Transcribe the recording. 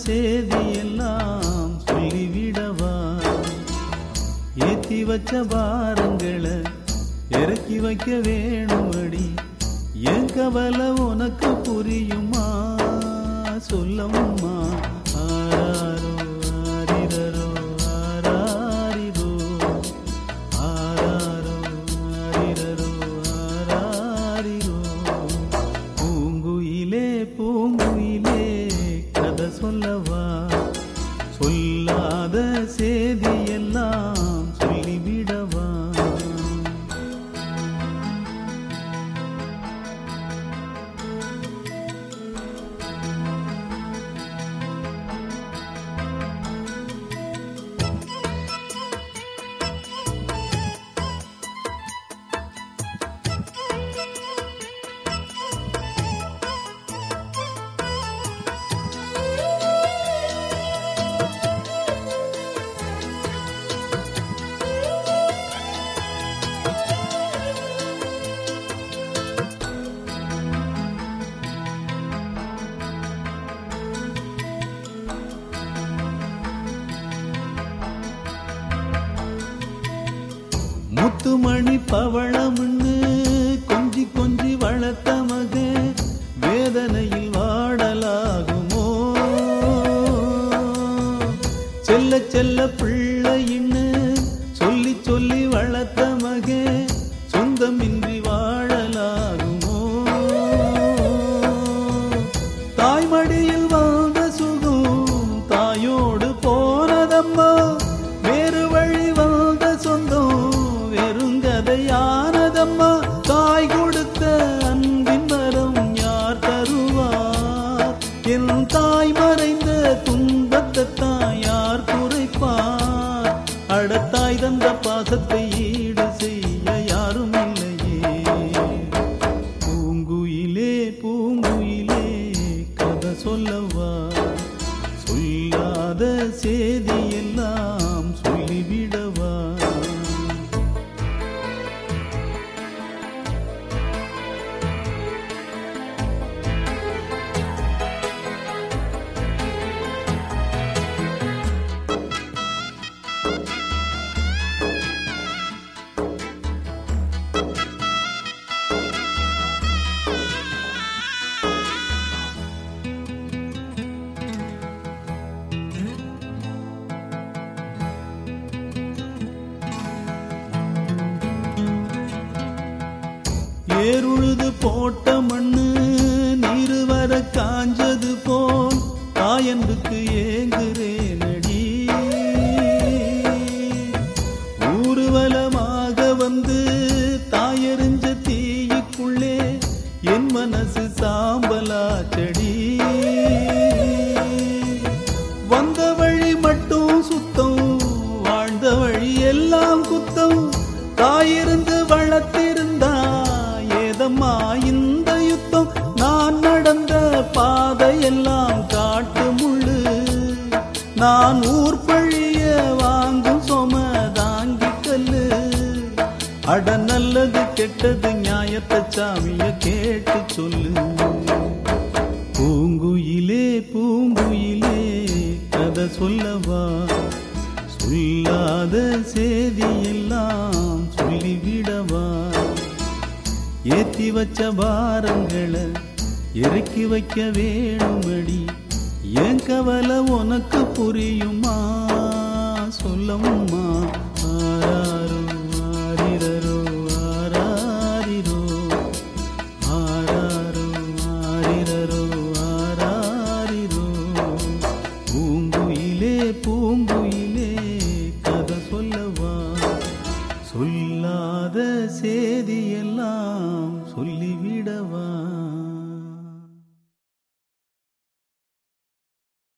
சேதி எல்லாம் சொல்லிவிடவா ஏத்தி வச்ச பாரங்களை இறக்கி வைக்க வேணுமடி என் கவலை உனக்கு புரியுமா சொல்லம்மா ஆராரோ ஆரிரரோ ஆராரிரோ ஆராரோ ஆரிரரோ ஆராரிரோ பூங்குயிலே பூங்குயிலே கதை சொல்லவா சொல்லாத சேதி எல்லாம் சொல்லிவிடவா முத்துமணி பவளம்னு கொஞ்சி கொஞ்சி வளர்த்த மகன் வேதனையில் வாடலாகுமோ செல்ல செல்ல பிள்ளையின்னு சொல்லி சொல்லி வளர்த்த மகன் சொந்தமின்றி வாழலாகுமோ தாய்மடியில் வாழ்ந்த சுகம் தாயோடு போனதம்மா வேறு வழி வாழ்ந்த சொந்தம் வெறுங்கதையானதம்மா தாய் கொடுத்த அன்பின் வரம் யார் தருவார் என் தாய் மறைந்த துன்பத்தை தான் யார் குறைப்பார் அடத்தாய் தந்த பாசத்தை ஈடு செய்ய யாரும் இல்லையே பூங்குயிலே பூங்குயிலே கதை சொல்லவா சொல்லாத சேதி எல்லாம் சொல்லிவிடவா ஏறுழுது போட்ட மண்ணு நீரு வர காஞ்சது போல் தாயன்புக்கு ஏங்குறேனடி ஊர்வலமாக வந்து தாயறிஞ்ச தீயுக்குள்ளே என் மனசு சாம்பலாச்சடி வந்த வழி மட்டும் சுத்தம் வாழ்ந்த வழி எல்லாம் குத்தம் தாயிருந்து வளர்த்திருந்தா ஏதம்மா இந்த யுத்தம் நான் நடந்த பாதையெல்லாம் காட்டு முள்ளு நான் ஊர் பழிய வாங்கும் சொம தாங்கி கல்லு அட நல்லது கெட்டது நியாயத்தை சாமிய கேட்டு சொல்லு பூங்குயிலே பூங்குயிலே கதை சொல்லவா சொல்லாத சேதி எல்லாம் சொல்லிவிடவா ஏத்தி வச்ச பாரங்களை இறக்கி வைக்க வேணுமடி என் கவலை உனக்கு புரியுமா சொல்லம்மா ஆராரோ ஆரிரரோ ஆராரிரோ ஆராரோ ஆரிரரோ ஆராரிரோ பூங்குயிலே பூங்கு